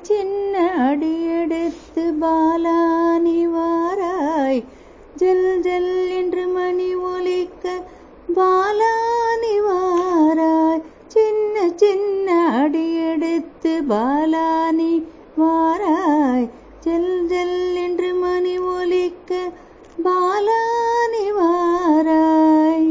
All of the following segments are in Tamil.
சின்ன அடியெடுத்து பாலானி வாராய் ஜல் ஜல் என்று மணி ஒலிக்க பாலானி வாராய் சின்ன சின்ன அடியெடுத்து பாலானி வாராய் ஜல் ஜல் என்று மணி ஒலிக்க பாலானி வாராய்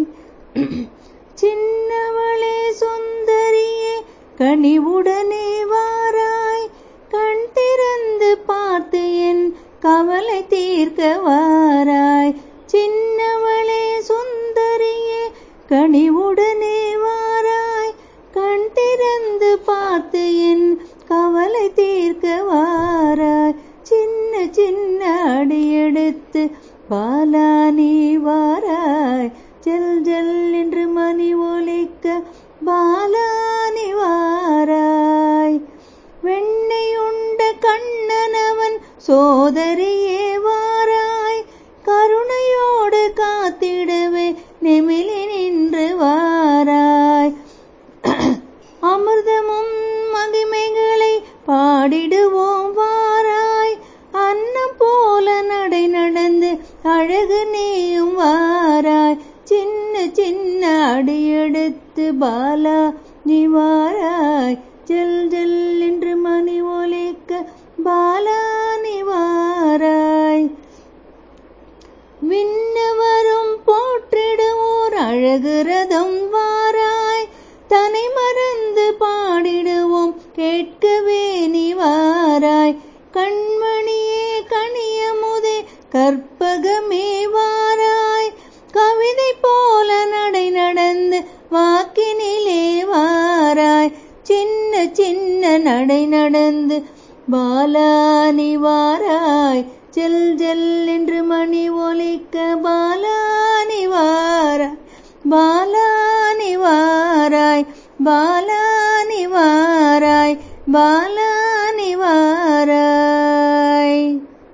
சின்னவளே சுந்தரியே கனிவுடனே வாராய் கண் திறந்து பார்த்து என் கவலை தீர்க்க வாராய் சின்னவளே சுந்தரியே கனிவுடனே வாராய் கண் திறந்து பார்த்து என் கவலை தீர்க்க வாராய் சின்ன சின்ன அடியெடுத்து பாலானி வாராய் ஜல் ஜல் என்று மணி ஒலிக்க பாலானி வாராய் வெண்ணை உண்ட கண்ணனவன் சோதரியே வாராய் கருணையோடு காத்திடவே நெமிலி நின்று வாராய் அமிர்தமும் மகிமைகளை பாடிடுவோம் வாராய் அன்னம் போல நடை நடந்து அழகு நீயும் வாராய் சின்ன சின்ன அடியெடுத்து பாலா நீ வாராய் ஜல் ஜல் என்று மணி ஒலிக்க பாலா நீ வாராய் விண்ணவரும் போற்றிடுவோர் அழகு ரதம் வாராய் தனை மறந்து பாடிடுவோம் கேட்கவே நீ வாராய் கண்மணியே கனியமுதே கற்பகமே வாராய் கவிதை போல நடை நடந்து வாக்கினிலே வாராய் சின்ன சின்ன நடை நடந்து பாலானி வாராய் ஜல் ஜல் என்று மணி ஒலிக்க பாலானி வாராய் பாலானி வாராய் பாலானி வாராய் பால